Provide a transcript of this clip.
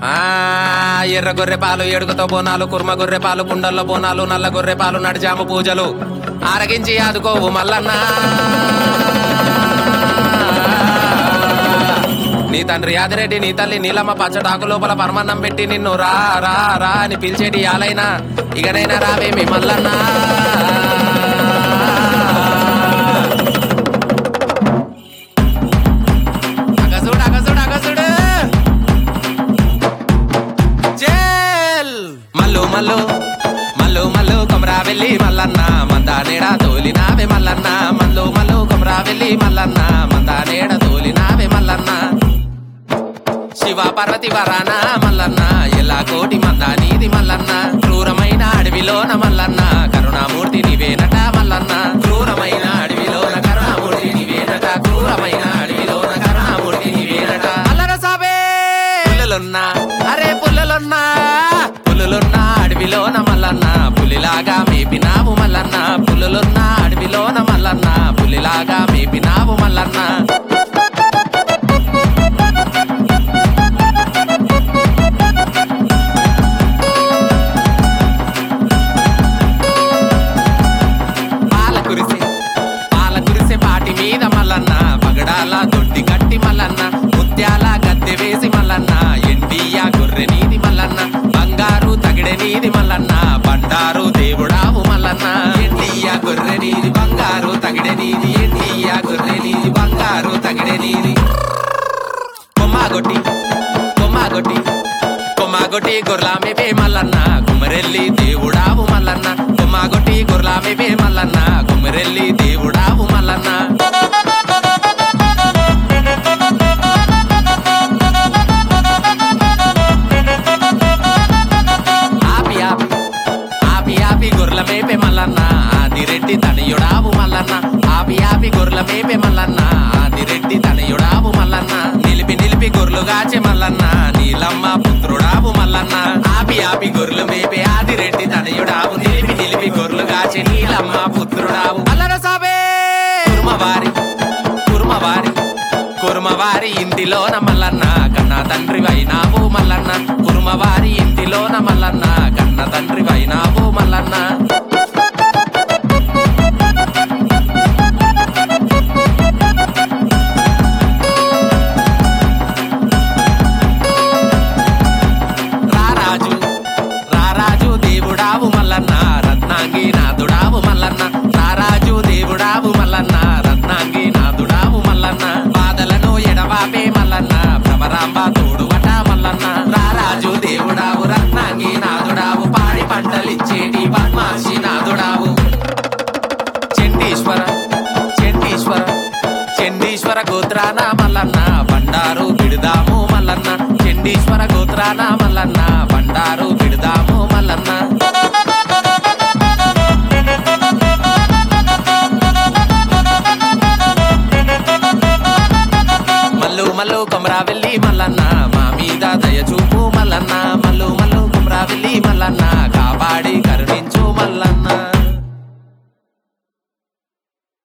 ఆ ఎర్ర గొర్రె పాలు ఎడుగుతో బోనాలు కుర్మ గొర్రె పాలు కుండల్లో బోనాలు నల్ల గొర్రె పాలు నడిజాము పూజలు ఆరగించి ఆదుకోవు మల్లన్నా నీ తండ్రి యాదిరెడ్డి నీ తల్లి నీలమ్మ పచ్చడాకు లోపల పరమన్నం పెట్టి నిన్ను రా రా రా అని పిలిచేటి యాలైనా ఇకనైనా రావేమి మల్లన్నా అగసుడు అగసుడు అగసుడు జేల్ మల్లు మల్లు మల్లు మల్లు కొమరా వెళ్ళి మల్లన్న మందా నేడ తోలినావే మల్లన్న మల్లు మల్లు కొమరా వెళ్ళి మల్లన్న మందా నేడ తోలినావే మల్లన్న శివ పార్వతి వరాన మల్లన్న ఎలా కోటి మంద నీది మల్లన్న క్రూరమైన అడవిలోన మల్లన్న కరుణామూర్తి నీవేనట మల్లన్న క్రూరమైన అడవిలోన కరుణామూర్తి నీవేనట క్రూరమైన అడవిలోన కరుణామూర్తి నీవేనట మల్లన సాబే పుల్లలున్నా అరే పుల్లలున్నా పులులున్నా అడవిలోన మల్లన్న పులిలాగా మేపినావు మల్లన్న పులులున్నా అడవిలోన మల్లన్న పులిలాగా మేపినావు మల్లన్న పాల కురిసే పాల కురిసే పాటి మీద మల్లన్న పగడాల దొడ్డి కట్టి మల్లన్న ముత్యాల గద్దె వేసి మల్లన్న ఎండియ గొర్రె నీది మల్లన్న బంగారు తగిడె నీది మల్లన్న బండారు దేవుడావు మల్లన్న ఎండియ గొర్రె నీది బంగారు తగిడె నీది ఎండియ గొర్రె నీది బంగారు తగిడె నీది కొమ్మాగొట్టి కొమ్మాగొట్టి కొమ్మాగొట్టి గొర్లామె పే మల్లన్న కుమ్మరెల్లి దేవుడావు మల్లన్న కొమ్మాగొట్టి గొర్లామె పే మల్లన్న కుమ్మరెల్లి దేవుడావు మల్లన్న ఆపి ఆపి ఆపి ఆపి గొర్రెల మేపే మల్లన్న ఆదిరెడ్డి తనయుడావు మల్లన్న ఆపి ఆపి గొర్రెల మేపే మల్లన్న ఆదిరెడ్డి తనయుడావు మల్లన్న నిలిపి నిలిపి గొర్రెలు గాచె మల్లన్న నీలమ్మ పుత్రుడావు మల్లన్న ఆపి ఆపి గొర్రెలు మేపే ఆదిరెడ్డి తనయుడావు నిలిపి నిలిపి గొర్రెలు గాచె నీలమ్మ పుత్రుడావు మల్లన సాబే కురుమవారి కురుమవారి కురుమవారి ఇంటిలోన మల్లన్న కన్న తండ్రి వైనావు మల్లన్న కురుమవారి ఇంటిలోన మల్లన్న కన్న తండ్రి వైనావు మల్లన్న రారాజు రారాజు దేవుడావు మల్లన్న రత్నాంగి నాదుడావు మల్లన్న రారాజు దేవుడావు మల్లన్న రత్నాంగి నాదుడావు మల్లన్న బాధలను ఎడవాపే మల్లన్న భ్రమరాంబ తోడువట మల్లన్న రారాజు దేవుడావు రత్నాంగి నాదుడావు పాడి పంటలిచ్చేటి పద్మాసి నాదుడావు చెండీశ్వర చెండీశ్వర చెండీశ్వర గోత్రాన మల్లన్న బండారు బిడుదాము మల్లన్న చెండీశ్వర గోత్రాన మల్లన్న బండారు బిడుదాము మల్లన్న మల్లు మల్లు కొమరా వెళ్ళి మల్లన్న మా మీద దయ చూపు మల్లన్న మల్లు మల్లు కొమరా వెళ్ళి మల్లన్న కాపాడి కరుణించు మల్లన్న